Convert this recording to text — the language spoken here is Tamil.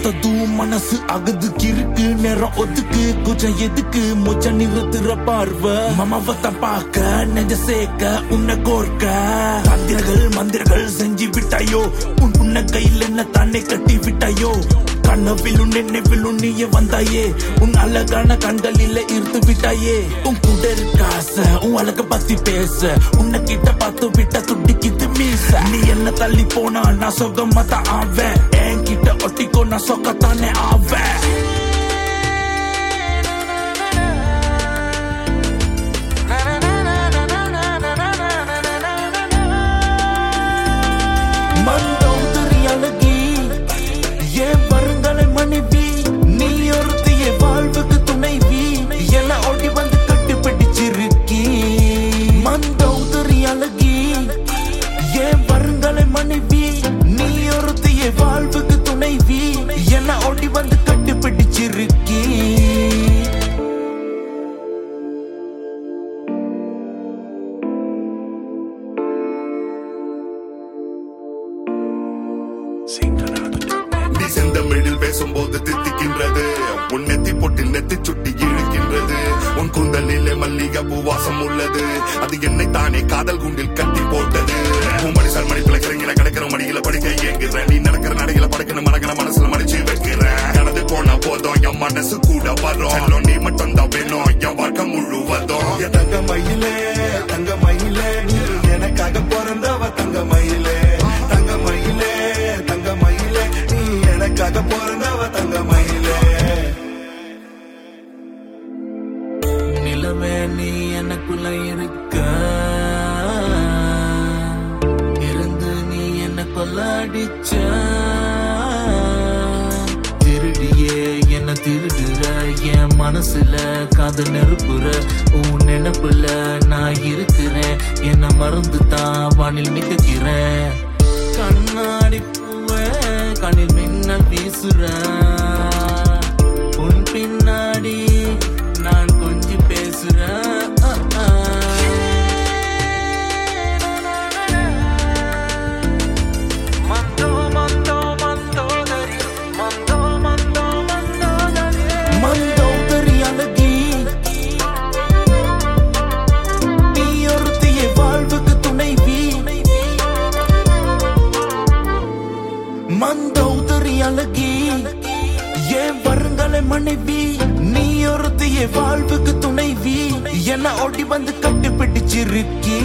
பார்த்ததும் மனசு அகுது கிறுக்கு நேரம் ஒதுக்கு குஜம் எதுக்கு மூச்ச நிறுத்துற பார்வை மமவத்த பார்க்க நெஞ்ச சேர்க்க உன்னை கோர்க்க தந்திரங்கள் மந்திரங்கள் செஞ்சு விட்டாயோ உன் உன்ன கையில் என்ன தானே கட்டி விட்டாயோ கனவிலும் நினைவிலும் நீயே வந்தாயே உன் அழகான கண்களில ஈர்த்து விட்டாயே உன் கூட இருக்க ஆசை உன் அழக பத்தி பேச உன்னை கிட்ட பார்த்து விட்ட துடிக்குது மீச நீ என்ன தள்ளி போனா நான் சொகமா தான் ஆவேன் என் கிட்ட ஒட்டிக்கோ நான் சொக்கத்தானே ஆவேன் மண்டோதரி அழகி என் வருங்கால மனைவி நீ ஒருத்திய வாழ்வுக்கு துணைவி எல்லாம் ஓடி வந்து கட்டுப்பிடிச்சிருக்கி மண்டோதரி அழகி என் வருங்கால மனைவி நீ ஒருத்திய வாழ்வுக்கு துணைவி எல்லாம் ஓடி வந்து கட்டுப்பிடிச்சிருக்கி நீ செந்தமிழில் பேசும்போது தித்திக்கின்றது உன் நெத்தி பொட்டில் நெத்தி சுட்டி இழுக்கின்றது உன் கூந்தலிலே மல்லிகை பூவாசம் உள்ளது அது என்னை தானே காதல் குண்டில் கட்டி போட்டது உன் மனுஷன் மடிப்புல கிறங்கில கிடக்கிற மடியில படிக்க ஏங்குற நீ நடக்கிற நடையில படுக்கிற மடக்கிற மனசுல மடிச்சு வைக்கிற கடந்து போன போதும் என் மனசு கூட வரும் செல்லம் நீ மட்டும் தான் வேணும் என் வாழ்க்கை முழுவதும் என் தங்க மயிலே தங்க மயிலே நீ எனக்காக பிறந்தவ தங்க மயிலே தங்க மயிலே தங்க மயிலே நீ எனக்காக பிறந்தவ தங்க மயிலே நிலவே நீ எனக்குள்ள இருக்க இருந்து நீ என்ன கொள்ளாடிச்ச திருடியே என்ன திருடுற என் மனசுல காதல் நெருப்புற உன் நினைப்புல நான் இருக்கிறேன் என்ன மறந்து தான் வானில் மிதக்கிறேன் கண்ணாடி பூவே கண்ணில் மின்னல் வீசுற உன் பின்னாடி நான் கொஞ்சி பேசுறேன் அஹ், அஹ். மந்தோ மந்தோ மந்தோதரி மந்தோ மந்தோ மந்தோதரி மந்தோதரி அழகி நீ ஒருத்திய வாழ்வுக்கு துணைவி மந்தோதரி அழகி என் வருங்கால மனைவி நீ ஒருத்திய வாழ்வுக்கு துணைவி என்ன ஓடி வந்து கட்டி பிடிச்சிருக்கி